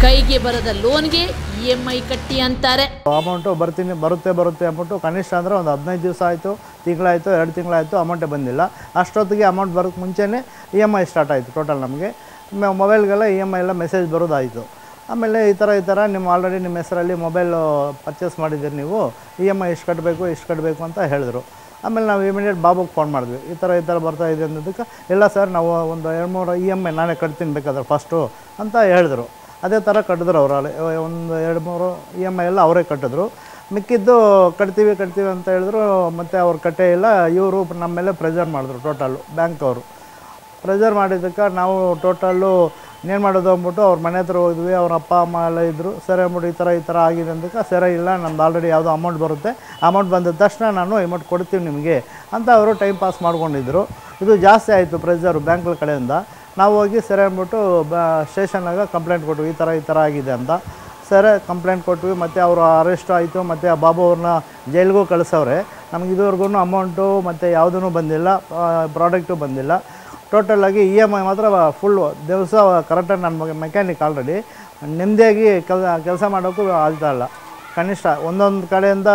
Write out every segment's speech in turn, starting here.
ಕೈಗೆ ಬರದ ಲೋನ್ಗೆ E M I ಕಟ್ಟಿ ಅಂತಾರೆ ಅಮೌಂಟು ಬರ್ತೀನಿ ಬರುತ್ತೆ ಬರುತ್ತೆ ಅಂದ್ಬಿಟ್ಟು ಕನಿಷ್ಠ ಅಂದರೆ ಒಂದು ಹದಿನೈದು ದಿವಸ ಆಯಿತು ತಿಂಗಳಾಯಿತು ಎರಡು ತಿಂಗಳಾಯಿತು ಅಮೌಂಟೇ ಬಂದಿಲ್ಲ ಅಷ್ಟೊತ್ತಿಗೆ ಅಮೌಂಟ್ ಬರೋಕ್ಕೆ ಮುಂಚೆನೇ ಇ ಎಮ್ ಐ ಸ್ಟಾರ್ಟ್ ಆಯಿತು ಟೋಟಲ್ ನಮಗೆ ಮೊಬೈಲ್ಗೆಲ್ಲ ಇ ಎಮ್ ಐ ಎಲ್ಲ ಮೆಸೇಜ್ ಬರೋದಾಯಿತು ಆಮೇಲೆ ಈ ಥರ ಈ ಥರ ನಿಮ್ಮ ಆಲ್ರೆಡಿ ನಿಮ್ಮ ಹೆಸರಲ್ಲಿ ಮೊಬೈಲು ಪರ್ಚೇಸ್ ಮಾಡಿದ್ದೀರಿ ನೀವು ಇ ಎಮ್ ಐ ಇಷ್ಟು ಕಟ್ಟಬೇಕು ಇಷ್ಟು ಕಟ್ಟಬೇಕು ಅಂತ ಹೇಳಿದ್ರು ಆಮೇಲೆ ನಾವು ಇಮಿಡಿಯೇಟ್ ಬಾಬುಗೆ ಫೋನ್ ಮಾಡಿದ್ವಿ ಈ ಥರ ಈ ಥರ ಬರ್ತಾ ಇದೆ ಅನ್ನೋದಕ್ಕೆ ಇಲ್ಲ ಸರ್ ನಾವು ಒಂದು ಎರಡು ಮೂರು ಇ ಎಮ್ ಐ ನಾನೇ ಕಟ್ತೀನಿ ಬೇಕಾದ್ರೆ ಫಸ್ಟು ಅಂತ ಹೇಳಿದ್ರು ಅದೇ ಥರ ಕಟ್ಟಿದ್ರು ಅವರು ಅಲ್ಲಿ ಒಂದು ಎರಡು ಮೂರು ಇ ಎಮ್ ಐ ಎಲ್ಲ ಅವರೇ ಕಟ್ಟಿದ್ರು ಮಿಕ್ಕಿದ್ದು ಕಟ್ತೀವಿ ಕಟ್ತೀವಿ ಅಂತ ಹೇಳಿದ್ರು ಮತ್ತು ಅವ್ರು ಕಟ್ಟೇ ಇಲ್ಲ ಇವರು ನಮ್ಮ ಮೇಲೆ ಪ್ರೆಷರ್ ಮಾಡಿದ್ರು ಟೋಟಲ್ಲು ಬ್ಯಾಂಕ್ ಅವರು ಪ್ರೆಷರ್ ಮಾಡಿದ್ದಕ್ಕೆ ನಾವು ಟೋಟಲ್ಲು ಏನು ಮಾಡೋದು ಅಂದ್ಬಿಟ್ಟು ಅವ್ರ ಮನೆ ಹತ್ರ ಹೋದ್ವಿ ಅವ್ರ ಅಪ್ಪ ಅಮ್ಮ ಎಲ್ಲ ಇದ್ದರು ಸರಿ ಅಂದ್ಬಿಟ್ಟು ಈ ಥರ ಈ ಥರ ಆಗಿದೆ ಅಂದಕ್ಕೆ ಸರಿ ಇಲ್ಲ ನಮ್ದು ಆಲ್ರೆಡಿ ಯಾವುದೋ ಅಮೌಂಟ್ ಬರುತ್ತೆ ಅಮೌಂಟ್ ಬಂದ ತಕ್ಷಣ ನಾನು ಅಮೌಂಟ್ ಕೊಡ್ತೀವಿ ನಿಮಗೆ ಅಂತ ಅವರು ಟೈಮ್ ಪಾಸ್ ಮಾಡ್ಕೊಂಡಿದ್ರು ಇದು ಜಾಸ್ತಿ ಆಯಿತು ಪ್ರೆಷರು ಬ್ಯಾಂಕ್ಗಳ ಕಡೆಯಿಂದ ನಾವು ಹೋಗಿ ಸರಿ ಅಂದ್ಬಿಟ್ಟು ಬ ಸ್ಟೇಷನ್ನಾಗ ಕಂಪ್ಲೇಂಟ್ ಕೊಟ್ವಿ ಈ ಥರ ಈ ಥರ ಆಗಿದೆ ಅಂತ ಸರಿ ಕಂಪ್ಲೇಂಟ್ ಕೊಟ್ವಿ ಮತ್ತು ಅವರು ಅರೆಸ್ಟ್ ಆಯಿತು ಮತ್ತು ಆ ಬಾಬು ಅವ್ರನ್ನ ಜೈಲಿಗೂ ಕಳಿಸವ್ರೆ ನಮ್ಗೆ ಇದುವರೆಗೂ ಅಮೌಂಟು ಮತ್ತು ಯಾವುದೂ ಬಂದಿಲ್ಲ ಪ್ರಾಡಕ್ಟು ಬಂದಿಲ್ಲ ಟೋಟಲಾಗಿ ಇ ಎಮ್ ಐ ಮಾತ್ರ ಫುಲ್ಲು ದಿವಸ ಕರೆಕ್ಟಾಗಿ ನನ್ನ ಮೆಕ್ಯಾನಿಕ್ ಆಲ್ರೆಡಿ ನೆಮ್ಮದಿಯಾಗಿ ಕೆಲ ಕೆಲಸ ಮಾಡೋಕ್ಕೂ ಆಗ್ತಾ ಇಲ್ಲ ಕನಿಷ್ಠ ಒಂದೊಂದು ಕಡೆಯಿಂದ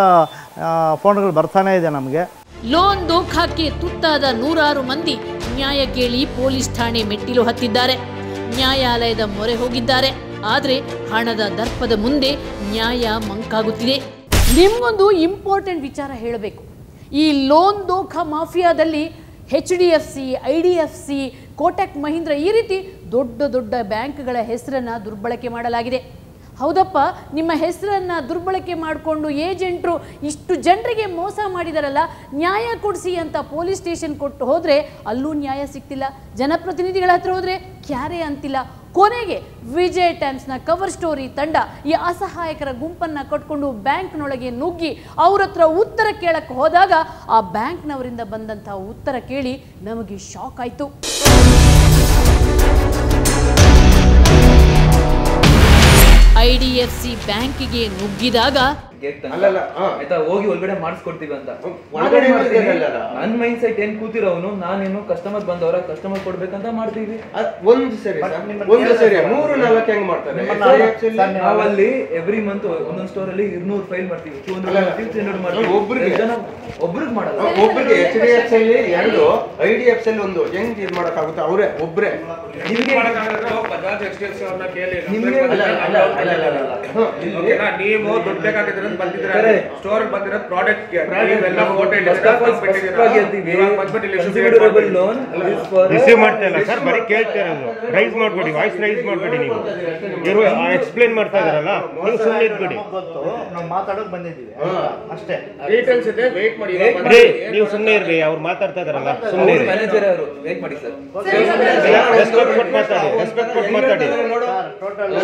ಫೋನ್ಗಳು ಬರ್ತಾನೇ ಇದೆ ನಮಗೆ ಲೋನ್ ದೋಖಾಕ್ಕೆ ತುತ್ತಾದ ನೂರಾರು ಮಂದಿ ನ್ಯಾಯ ಕೇಳಿ ಪೊಲೀಸ್ ಠಾಣೆ ಮೆಟ್ಟಿಲು ಹತ್ತಿದ್ದಾರೆ ನ್ಯಾಯಾಲಯದ ಮೊರೆ ಹೋಗಿದ್ದಾರೆ ಆದರೆ ಹಣದ ದರ್ಪದ ಮುಂದೆ ನ್ಯಾಯ ಮಂಕಾಗುತ್ತಿದೆ ನಿಮ್ಗೊಂದು ಇಂಪಾರ್ಟೆಂಟ್ ವಿಚಾರ ಹೇಳಬೇಕು ಈ ಲೋನ್ ದೋಖಾ ಮಾಫಿಯಾದಲ್ಲಿ H D F C I D F C Kotak Mahindra ಈ ರೀತಿ ದೊಡ್ಡ ದೊಡ್ಡ ಬ್ಯಾಂಕ್ಗಳ ಹೆಸರನ್ನು ದುರ್ಬಳಕೆ ಮಾಡಲಾಗಿದೆ ಹೌದಪ್ಪ ನಿಮ್ಮ ಹೆಸರನ್ನ ದುರ್ಬಳಕೆ ಮಾಡಿಕೊಂಡು ಏಜೆಂಟ್ರು ಇಷ್ಟು ಜನರಿಗೆ ಮೋಸ ಮಾಡಿದಾರಲ್ಲ ನ್ಯಾಯ ಕೊಡಿಸಿ ಅಂತ ಪೊಲೀಸ್ ಸ್ಟೇಷನ್ ಕೊಟ್ಟು ಹೋದರೆ ಅಲ್ಲೂ ನ್ಯಾಯ ಸಿಗ್ತಿಲ್ಲ ಜನಪ್ರತಿನಿಧಿಗಳ ಹತ್ರ ಹೋದರೆ ಕ್ಯಾರೆ ಅಂತಿಲ್ಲ ಕೊನೆಗೆ ವಿಜಯ್ ಟೈಮ್ಸ್ನ ಕವರ್ ಸ್ಟೋರಿ ತಂಡ ಈ ಅಸಹಾಯಕರ ಗುಂಪನ್ನು ಕಟ್ಕೊಂಡು ಬ್ಯಾಂಕ್ನೊಳಗೆ ನುಗ್ಗಿ ಅವ್ರ ಹತ್ರ ಉತ್ತರ ಕೇಳಕ್ಕೆ ಹೋದಾಗ ಆ ಬ್ಯಾಂಕ್ನವರಿಂದ ಬಂದಂಥ ಉತ್ತರ ಕೇಳಿ ನಮಗೆ ಶಾಕ್ ಆಯಿತು ಐ ಡಿ ಎಫ್ ಸಿ ಬ್ಯಾಂಕಿಗೆ ನುಗ್ಗಿದಾಗ ಗೇಟ್ ಅಲ್ಲಲ್ಲ, ಹಾ. ಆಯ್ತಾ ಹೋಗಿ ಒಳಗಡೆ ಮಾಡಿಸ್ಕೊಡ್ತೀವಿ ಅಂತ ಒಳಗಡೆ ಮಾಡಿದ್ದೀರಲ್ಲ? ನನ್ ಮೈಂಡ್ ಸೆಟ್ ಏನ್ ಕೂತಿರೋನು ನಾನೇನು ಕಸ್ಟಮರ್ ಬಂದವರ ಕಸ್ಟಮರ್ ಕೊಡ್ಬೇಕಂತ ಮಾಡ್ತೀವಿ ಅದ್ ಒಂದು ಸರಿ ಸರ್, ಒಂದು ಸರಿ ಮೂರು ನಾಲ್ಕು ಹೆಂಗ್ ಮಾಡ್ತಾರೆ Actually, ನಾವಲ್ಲಿ ಎವ್ರಿ ಮಂತ್ ಒಂದೊಂದ್ ಸ್ಟೋರ್ ಅಲ್ಲಿ ಇರ್ನೂರು ಫೈಲ್ ಮಾಡ್ತೀವಿ ಟೂ ಹಂಡ್ರೆಡ್ ಮಾಡ್ತೀವಿ ತ್ರೀ ಹಂಡ್ರೆಡ್ ಮಾಡ್ತೀವಿ ಒಬ್ರಿಗೆ? ಎಷ್ಟ್ ಜನ ಒಬ್ರಿಗೆ ಮಾಡಲ್ಲ ಒಬ್ಬರಿಗೆ ಎಚ್ ಡಿ ಎಫ್ ಅಲ್ಲಿ ಎರಡು ಐ ಡಿ ಎಫ್ ಅಲ್ಲಿ ಒಂದು ಹೆಂಗ್ ಇದು ಮಾಡಕ್ಕಾಗುತ್ತೆ ಅವರೇ ಒಬ್ರೆ ನಿಮ್ಗೆ Bajaj H D F C ಅವ್ರನ್ನ ಕೇಳಿ ನಿಮ್ಗೆ ಅಲ್ಲ, ಅಲ್ಲ, ಅಲ್ಲ, ಅಲ್ಲ, ಅಲ್ಲ. ಹ, ಇಲ್ಲಿ ಓಕೆನಾ ನೀವು ದುಡ್ಡು ಬೇಕಾಗಿದ್ರೆ ಬಂದಿದ್ರೆ Correct. ಸ್ಟೋರ್ ಬಂದಿರೋ ಪ್ರಾಡಕ್ಟ್ ನೀವೆಲ್ಲ ಫೋಟೋ First of all, ಸ್ಪಷ್ಟವಾಗಿ ಹೇಳ್ತೀವಿ. Considerable loan is for a- receive ಮಾಡ್ತಾ ಇಲ್ಲ ಸರ್ ಬರೀ ಕೇಳ್ತಾ ಇರೋದು ರೈಸ್ ಮಾಡಬೇಡಿ ವಾಯ್ಸ್ ರೈಸ್ ಮಾಡಬೇಡಿ ನೀವು ಇವರು ಎಕ್ಸ್ಪ್ಲೇನ್ ಮಾಡ್ತಾ ಇದಾರಲ್ಲ ನೀವು ಸುಮ್ಮನೆ ಇದ್ಬಿಡಿ ಗೊತ್ತು ನಾವು ಮಾತಾಡೋಕೆ ಬಂದಿದ್ದೀವಿ ಅಷ್ಟೇ ಡೀಟೇಲ್ಸ್ ಇದೆ ವೇಟ್ ಮಾಡಿ ಇವಾಗ ಬಂದು- ರೀ ನೀವು ಸುಮ್ಮನೆ ಇರ್ರಿ ಅವ್ರು ಮಾತಾಡ್ತಾ ಇದಾರಲ್ಲ ಸುಮ್ಮನೆ ಅವ್ರು ಇರಿ ಮ್ಯಾನೇಜರ್ ಅವರು ವೇಟ್ ಮಾಡಿ ಸರ್ ರೆಸ್ಪೆಕ್ಟ್ ಕೊಟ್ಟು ಮಾತಾಡಿ ರೆಸ್ಪೆಕ್ಟ್ ಕೊಟ್ಟು ಮಾತಾಡಿ ಟೋಟಲ್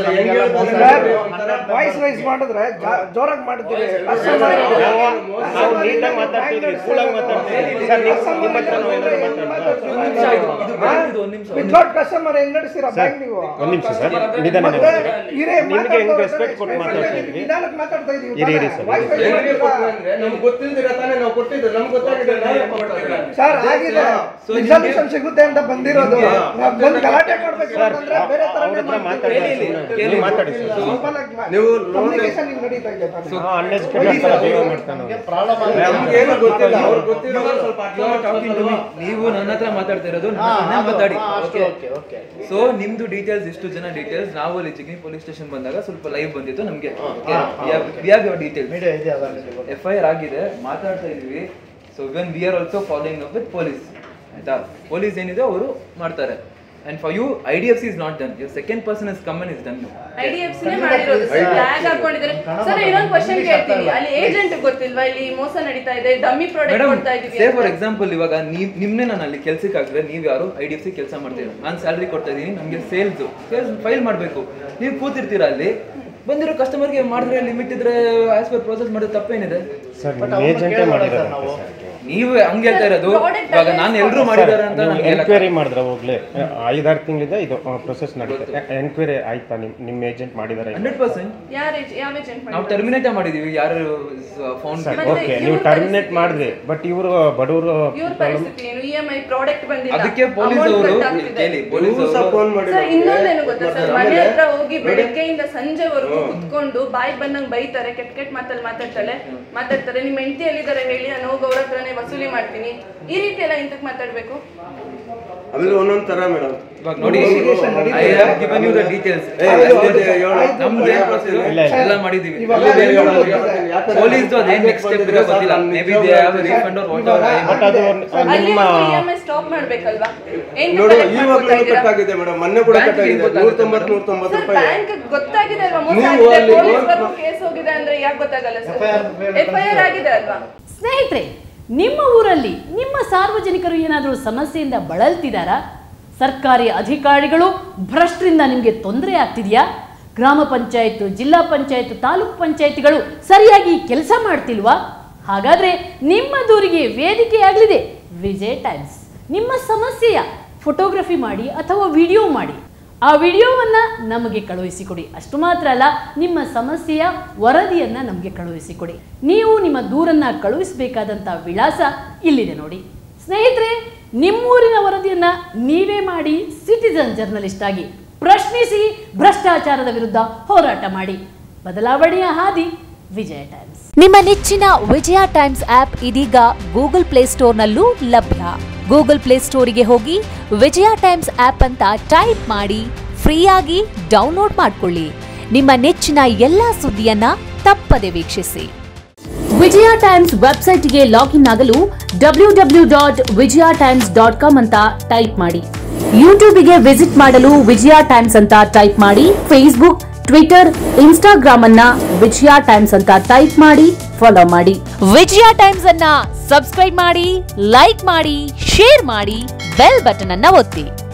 ವಾಯ್ಸ್ ರೈಸ್ ಮಾಡಿದ್ರೆ ಜೋರಾಗಿ ಮಾಡ್ತೀವಿ ನಾವು ನಾವು ನೀಟಾಗಿ ಮಾತಾಡ್ತಿದ್ವಿ ಕೂಲಾಗಿ ಮಾತಾಡ್ತಿದ್ವಿ ಸರ್ ನೀವು ನಿಮ್ಮ ಹತ್ರ ನಾವು ಏನಾದ್ರು ಮಾತಾಡ್ತಾ ಒಂದ್ ನಿಮಿಷ ಆಯ್ತು ಇದು ಬ್ಯಾಂಕಿದು ಒಂದ್ ನಿಮಿಷ ವಿತೌಟ್ ಕಸ್ಟಮರ್ ಹೆಂಗ್ ನಡೆಸಿರ ಬ್ಯಾಂಕ್ ನೀವು ಒಂದು ನಿಮಿಷ ಸರ್ ನಿಧಾನ ಮತ್ತೆ ಇರೇ ನಿಮ್ಗೆ ಹೆಂಗ್ ಮಾತಾಡ್ತಾ ರೆಸ್ಪೆಕ್ಟ್ ಕೊಟ್ಟು ಇದ್ರೆ ಮಾತಾಡ್ತಾ ಇದ್ವಿ ನಿಧಾನಕ್ಕೆ ಮಾತಾಡ್ತಾ ಇದೀವಿ ಇರಿ, ಇರಿ ಸರ್. ವಾಯ್ಸ್ ರೈಸ್ ಹೆಂಗೆ ಮಾಡಿದ್ರ ಕೊಟ್ರು ಅಂದ್ರೆ ನಮ್ಗೆ ಗೊತ್ತಿಲ್ದಿರ ತಾನೇ ನಾವು ಕೊಟ್ಟಿದ್ದು ನಮ್ಗೆ ಗೊತ್ತಾಗಿದೆ ನಾವೇ ಕೊಡ್ತೀವಿ. ಸರ್ ಆಗಿದೆ So ರಿಸಲ್ಯೂಷನ್ ಸಿಗುತ್ತೆ ಅಂತ ಬಂದಿರೋದು ನಾವ್ ಬಂದು ಗಲಾಟೆ ಮಾಡ್ಬೇಕು ಅಂತಂದ್ರೆ ಬೇರೆ ತರ ಅವ್ರ ಹತ್ರ ಮಾತಾಡಿ ನೀವು ಮಾತಾಡಿ ಸರ್ ನೀವು ಕಮ್ಯುನಿಕೇಶನ್ ಹಿಂಗ್ ನಡೀತಾ ಇದೆ ತಾನೇ. ಅನ್ಎಜುಕೇಟೆಡ್ ತರ ಬಿಹೇವ್ ಮಾಡ್ತಾನೆ ಅವ್ನು. ಪ್ರಾಬ್ಲಮ್ ನಮ್ಗೇನು ಗೊತ್ತಿಲ್ಲ ಅವ್ರಿಗೆ ಗೊತ್ತಿರೋ ಸ್ವಲ್ಪ talking to me. ನೀವು ನನ್ನ ಹತ್ರ ಮಾತಾಡ್ತಾ ಇರೋದು ನನ್ನ ಹತ್ರ ಮಾತಾಡಿ ಓಕೆ ಓಕೆ ಓಕೆ ಸೊ ನಿಮ್ದು ಡೀಟೇಲ್ಸ್ ಎಷ್ಟು ಜನ ಡೀಟೇಲ್ಸ್ ನಾವು ಅಲ್ಲಿ ಚಿಗ್ನಿ ಪೊಲೀಸ್ ಸ್ಟೇಷನ್ ಬಂದಾಗ ಸ್ವಲ್ಪ ಲೈವ್ ಬಂದಿತ್ತು ನಮಗೆ we have your details media ಇದೆ ಅದರಲ್ಲಿ ಎಫ್ ಐ ಆರ್ ಆಗಿದೆ ಮಾತಾಡ್ತಾ ಇದೀವಿ so when we are also following up with police ಆಯ್ತಾ ಪೊಲೀಸ್ ಏನಿದೆ ಅವರು ಮಾಡ್ತಾರೆ and for you I D F C is not done your second person is common is done IDFC ಮಾಡಿರೋದು sir flag ಹಾಕೊಂಡಿದ್ದಾರೆ sir ಇನ್ನೊಂದು question ಕೇಳ್ತೀನಿ ಅಲ್ಲಿ agent ಗೊತ್ತಿಲ್ವಾ ಇಲ್ಲಿ ಮೋಸ ನಡೀತಾ ಇದೆ ಡಮ್ಮಿ ಪ್ರಾಡಕ್ಟ್ ಮೇಡಮ್ ಕೊಡ್ತಾ ಇದೀವಿ ಸೇ ಅಂತ. ಫಾರ್ ಎಕ್ಸಾಂಪಲ್ ಇವಾಗ ನೀವ್ ನಿಮ್ನೆ ನಾನು ಅಲ್ಲಿ ಕೆಲ್ಸಕ್ಕೆ ಹಾಕಿದ್ರೆ ನೀವು ಯಾರು ಐ ಡಿ ಎಫ್ ಸಿ ಕೆಲಸ ಮಾಡ್ತೀರಾ ನಾನು ಸ್ಯಾಲ್ರಿ ಕೊಡ್ತಾ ಇದೀನಿ ನಮಗೆ ಸೇಲ್ಸ್ ಸೇಲ್ಸ್ ಫೈಲ್ ಮಾಡಬೇಕು ನೀವು ಕೂತಿರ್ತೀರಾ ಅಲ್ಲಿ ಬಂದಿರೋ ಕಸ್ಟಮರ್ಗೆ ಮಾಡಿದ್ರೆ ಲಿಮಿಟ್ ಇದ್ರೆ ಆಸ್ ಪರ್ ಪ್ರೋಸೆಸ್ ಮಾಡಿದ್ರೆ ತಪ್ಪೇನಿದೆ ಸರ್ ನಿಮ್ಮ ಏಜೆಂಟೇ ಮಾಡಿರೋದು ನಾವು ನೀವು ಹಂಗೆ ಹೇಳ್ತಾ ಇರೋದು Product ಇವಾಗ ಅಲ್ಲೇ ನಾನು ಎಲ್ರು ಮಾಡಿದ್ದಾರೆ ಅಂತ ನೀವು ನಾನು ಹೇಳಕ್ ಎನ್ಕ್ವೈರಿ ಮಾಡಿದ್ರೆ ಹೋಗ್ಲಿ ಐದಾರು ತಿಂಗಳಿಂದ ಇದು ಪ್ರೊಸೆಸ್ ನಡೀತೆ ಎನ್ಕ್ವೈರಿ ಆಯ್ತಾ ನಿಮ್ ನಿಮ್ಮ ಏಜೆಂಟ್ ಮಾಡಿದಾರೆ ಹಂಡ್ರೆಡ್ ಪರ್ಸೆಂಟ್ ಯಾರ ಯಾವ ಏಜೆಂಟ್ ನಾವು ಟರ್ಮಿನೇಟ್ ಮಾಡಿದೀವಿ ಯಾರು ಫೋನ್ ಓಕೆ ನೀವು ಟರ್ಮಿನೇಟ್ ಮಾಡಿದ್ರಿ ಬಟ್ ಇವರು ಬಡವರು ಇವ್ರ ಪರಿಸ್ಥಿತಿ ಏನು ಇ ಎಂ ಐ ಪ್ರಾಡಕ್ಟ್ ಬಂದಿಲ್ಲ ಅದಕ್ಕೆ ಪೊಲೀಸ್ Amount ಅವರು cut ಆಗ್ತಿದೆ. ಕೇಳಿ ಪೊಲೀಸ್ ಸಹ ಅವರು ಫೋನ್ ಮಾಡಿ ಸರ್ ಇನ್ನೊಂದೇನು ಗೊತ್ತಾ ಸರ್ ಮನೆ ಹತ್ರ ಹೋಗಿ ಬೆಳಗ್ಗೆಯಿಂದ ಸಂಜೆವರೆಗೂ ಕುತ್ಕೊಂಡು ಬಾಯಿ ಬಂದಂಗ್ ಬೈತಾರೆ ಕೆಟ್ಟ ಕೆಟ್ಟ ಮಾತಲ್ಲಿ ಮಾತಾಡ್ತಾಳೆ ಮಾತಾಡ್ತಾರೆ ನಿಮ್ಮ ಹೆಂಡತಿ ಎಲ್ಲಿದ್ದಾರೆ ಹೇಳಿ ನಾನು ಹೋಗಿ ಅವ್ರ ಹತ್ರನೇ ವಸೂಲಿ ಮಾಡ್ತೀನಿ ಈ ರೀತಿ ಎಲ್ಲ ಇಂತಕ್ ಮಾತಾಡ್ಬೇಕು ಆಮೇಲೆ ಒಂದೊಂದ್ ತರ ಮೇಡಮ್ ಇವಾಗ ನೋಡಿ I have given you the details ನಮ್ದು ಏನ್ process ಇಲ್ಲ, ಇಲ್ಲ. ಎಲ್ಲ ಮಾಡಿದೀವಿ ಇವಾಗ ಪೊಲೀಸ್ ಅದೇನ್ ನೆಕ್ಸ್ಟ್ ಸ್ಟೆಪ್ ಇದೆ ಗೊತ್ತಿಲ್ಲ maybe they have refund or what but ಅದು ನಿಮ್ಮ ಅಲ್ಲಿ ಇ ಎಂ ಐ ಸ್ಟಾಪ್ ಮಾಡ್ಬೇಕಲ್ವಾ ಏನ್ ನೋಡು collect ಇವಾಗ್ಲೂ ಮಾಡ್ಕೊತಾ ಇದ್ದೀರಾ? ಕಟ್ ಆಗಿದೆ ಮೇಡಮ್ ಮೊನ್ನೆ ಕೂಡ Bank ಕಟ್ ಆಗಿದೆ ಗೆ ನೂರ ತೊಂಬತ್ತು ನೂರ ತೊಂಬತ್ತು ಸರ್ ರೂಪಾಯಿ ಬ್ಯಾಂಕ್ ಗೊತ್ತಾಗಿದೆ ಅಲ್ವಾ ಮೋಸ ನೀವು ಆಗಿದೆ ಅಲ್ಲಿ ಪೊಲೀಸ್ವರೆಗೂ ಕೇಸ್ ಹೋಗಿದೆ ಅಂದ್ರೆ ಯಾಕೆ ಗೊತ್ತಾಗಲ್ಲ ಸರ್ ಎಫ್ ಐ ಆರ್ ಆಗಿದೆ ಅಲ್ವಾ ಸ್ನೇಹಿತರೆ ನಿಮ್ಮ ಊರಲ್ಲಿ ನಿಮ್ಮ ಸಾರ್ವಜನಿಕರು ಏನಾದರೂ ಸಮಸ್ಯೆಯಿಂದ ಬಳಲ್ತಿದ್ದಾರಾ ಸರ್ಕಾರಿ ಅಧಿಕಾರಿಗಳು ಭ್ರಷ್ಟರಿಂದ ನಿಮಗೆ ತೊಂದರೆ ಆಗ್ತಿದೆಯಾ ಗ್ರಾಮ ಪಂಚಾಯತ್ ಜಿಲ್ಲಾ ಪಂಚಾಯತ್ ತಾಲೂಕು ಪಂಚಾಯತಿಗಳು ಸರಿಯಾಗಿ ಕೆಲಸ ಮಾಡ್ತಿಲ್ವಾ ಹಾಗಾದ್ರೆ ನಿಮ್ಮ ದೂರಿಗೆ ವೇದಿಕೆಯಾಗಲಿದೆ ವಿಜಯ್ ಟೈಮ್ಸ್ ನಿಮ್ಮ ಸಮಸ್ಯೆಯ ಫೋಟೋಗ್ರಫಿ ಮಾಡಿ ಅಥವಾ ವಿಡಿಯೋ ಮಾಡಿ ಆ ವಿಡಿಯೋವನ್ನು ನಮಗೆ ಕಳುಹಿಸಿಕೊಡಿ ಅಷ್ಟು ಮಾತ್ರ ಅಲ್ಲ ನಿಮ್ಮ ಸಮಸ್ಯೆಯ ವರದಿಯನ್ನು ನಮಗೆ ಕಳುಹಿಸಿಕೊಡಿ ನೀವು ನಿಮ್ಮ ದೂರನ್ನು ಕಳುಹಿಸಬೇಕಾದಂಥ ವಿಳಾಸ ಇಲ್ಲಿದೆ ನೋಡಿ ಸ್ನೇಹಿತರೆ ನಿಮ್ಮೂರಿನ ವರದಿಯನ್ನು ನೀವೇ ಮಾಡಿ ಸಿಟಿಸನ್ ಜರ್ನಲಿಸ್ಟ್ ಆಗಿ ಪ್ರಶ್ನಿಸಿ ಭ್ರಷ್ಟಾಚಾರದ ವಿರುದ್ಧ ಹೋರಾಟ ಮಾಡಿ ಬದಲಾವಣೆಯ ಹಾದಿ ವಿಜಯ ಟೈಮ್ಸ್ ನಿಮ್ಮ ನೆಚ್ಚಿನ ವಿಜಯ ಟೈಮ್ಸ್ ಆಪ್ ಇದೀಗ ಗೂಗಲ್ ಪ್ಲೇಸ್ಟೋರ್ನಲ್ಲೂ ಲಭ್ಯ ಗೂಗಲ್ ಪ್ಲೇಸ್ಟೋರಿಗೆ ಹೋಗಿ ವಿಜಯ ಟೈಮ್ಸ್ ಆಪ್ ಅಂತ ಟೈಪ್ ಮಾಡಿ ಫ್ರೀಯಾಗಿ ಡೌನ್ಲೋಡ್ ಮಾಡಿಕೊಳ್ಳಿ ನಿಮ್ಮ ನೆಚ್ಚಿನ ಎಲ್ಲಾ ಸುದ್ದಿಯನ್ನ ತಪ್ಪದೆ ವೀಕ್ಷಿಸಿ ವಿಜಯ ಟೈಮ್ಸ್ ವೆಬ್ಸೈಟ್ಗೆ ಲಾಗಿನ್ ಆಗಲು W W dot Vijaya Times dot com ಅಂತ ಟೈಪ್ ಮಾಡಿ ಯೂಟ್ಯೂಬ್ಗೆ ವಿಸಿಟ್ ಮಾಡಲು ವಿಜಯ ಟೈಮ್ಸ್ ಅಂತ ಟೈಪ್ ಮಾಡಿ ಫೇಸ್ಬುಕ್ ಟ್ವಿಟರ್ ಇನ್ಸ್ಟಾಗ್ರಾಮ್ ಅನ್ನ ವಿಜಯ ಟೈಮ್ಸ್ ಅಂತ ಟೈಪ್ ಮಾಡಿ ಫಾಲೋ ಮಾಡಿ ವಿಜಯ ಟೈಮ್ಸ್ ಅನ್ನ ಸಬ್ಸ್ಕ್ರೈಬ್ ಮಾಡಿ ಲೈಕ್ ಮಾಡಿ ಶೇರ್ ಮಾಡಿ ಬೆಲ್ ಬಟನ್ ಅನ್ನ ಒತ್ತಿ